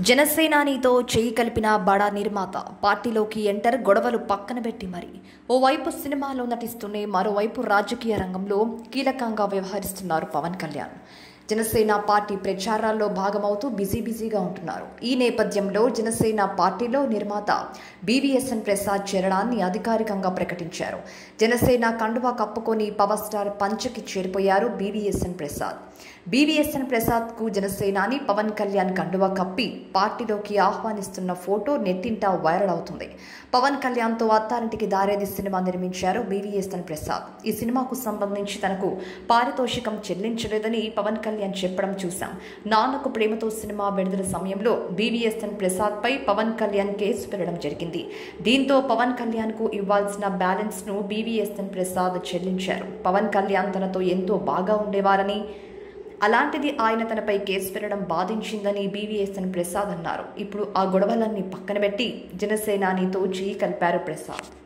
జనసేనానితో చేయి కలిపిన బడా నిర్మాత పార్టీలోకి ఎంటర్ గొడవలు పక్కన పెట్టి మరి ఓవైపు సినిమాలో నటిస్తూనే మరోవైపు రాజకీయ రంగంలో కీలకంగా వ్యవహరిస్తున్నారు పవన్ కళ్యాణ్ జనసేన పార్టీ ప్రచారాల్లో భాగమవుతూ బిజీ బిజీగా ఉంటున్నారు ఈ నేపథ్యంలో జనసేన పార్టీలో నిర్మాత బీవీఎస్ఎన్ ప్రసాద్ చేరడాన్ని అధికారికంగా ప్రకటించారు జనసేన కండువా కప్పుకొని పవర్ స్టార్ పంచకి చేరిపోయారు బీవీఎస్ఎన్ ప్రసాద్ బీవీఎస్ఎన్ ప్రసాద్ కు జనసేనాని పవన్ కళ్యాణ్ కండువా కప్పి పార్టీలోకి ఆహ్వానిస్తున్న ఫోటో నెట్టింట వైరల్ అవుతుంది పవన్ కళ్యాణ్ తో అత్తారింటికి దారేది సినిమా నిర్మించారు బీవీఎస్ఎన్ ప్రసాద్ ఈ సినిమాకు సంబంధించి తనకు పారితోషికం చెల్లించలేదని పవన్ కళ్యాణ్ చెప్పడం చూశాం నాన్నకు ప్రేమతో సినిమా విడుదల సమయంలో బీవీఎస్ఎన్ ప్రసాద్ పై పవన్ కళ్యాణ్ కేసు పెట్టడం జరిగింది దీంతో పవన్ కళ్యాణ్ కు ఇవ్వాల్సిన బ్యాలెన్స్ ను బీవీఎస్ఎన్ ప్రసాద్ చెల్లించారు పవన్ కళ్యాణ్ తనతో ఎంతో బాగా ఉండేవారని అలాంటిది ఆయన తనపై కేసు పెట్టడం బాధించిందని బీవీఎస్ఎన్ ప్రసాద్ అన్నారు ఇప్పుడు ఆ గొడవలన్నీ పక్కన పెట్టి జనసేనానితో చేయి కలిపారు ప్రసాద్